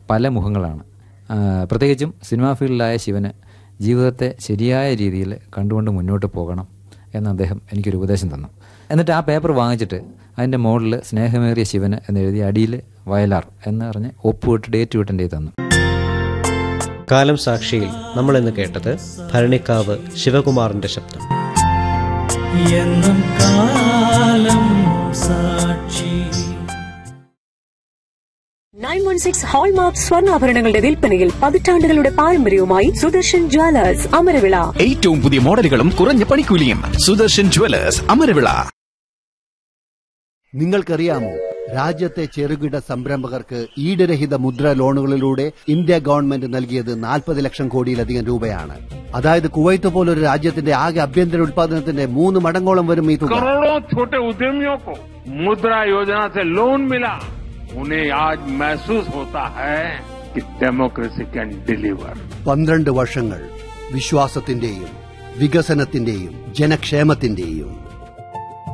പല മുഖങ്ങളാണ് ആ, പ്രത്യേകിച്ചും സിനിമാ ഫീൽഡിലായ ശിവന് ജീവിതത്തെ ശരിയായ രീതിയിൽ കണ്ടുകൊണ്ട് മുന്നോട്ട് പോകണം എന്ന് അദ്ദേഹം എനിക്കൊരു ഉപദേശം തന്നു എന്നിട്ട് ആ പേപ്പർ വാങ്ങിച്ചിട്ട് അതിൻ്റെ മുകളിൽ സ്നേഹമേറിയ ശിവന് എന്നെഴുതി അടിയിൽ വയലാർ എന്ന് പറഞ്ഞ് ഒപ്പുവിട്ട് ഡേറ്റ് വിട്ടെൻ്റെ തന്നു കാലം സാക്ഷിയിൽ നമ്മൾ ഇന്ന് കേട്ടത് ഭരണിക്കാവ് ശിവകുമാറിന്റെ ശബ്ദം എന്നും കാലം സാക്ഷി നയൻ വൺ സിക്സ് ഹോൾമാർക്ക് സ്വർണ്ണാഭരണങ്ങളുടെ വിൽപ്പനയിൽ പതിറ്റാണ്ടുകളുടെ പാരമ്പര്യവുമായി സുദർശൻ ജ്വല്ലേഴ്സ് അമരവിള ഏറ്റവും പുതിയ മോഡലുകളും കുറഞ്ഞ പണിക്കൂലിയും സുദർശൻ ജുവലേഴ്സ് അമരവിള നിങ്ങൾക്കറിയാമോ രാജ്യത്തെ ചെറുകിട സംരംഭകർക്ക് ഈടുരഹിത മുദ്ര ലോണുകളിലൂടെ ഇന്ത്യ ഗവൺമെന്റ് നൽകിയത് നാൽപ്പത് ലക്ഷം കോടിയിലധികം രൂപയാണ് അതായത് കുവൈത്ത് പോലൊരു രാജ്യത്തിന്റെ ആകെ ആഭ്യന്തര ഉത്പാദനത്തിന്റെ മൂന്ന് മടങ്ങോളം വരും ഈ തുക करोड़ों छोटे उद्यमियों को मुद्रा योजना से लोन मिला उन्हें आज महसूस होता है कि डेमोक्रेसी कैन डिलीवर പന്ത്രണ്ട് വർഷങ്ങൾ വിശ്വാസത്തിന്റെയും വികസനത്തിന്റെയും ജനക്ഷേമത്തിന്റെയും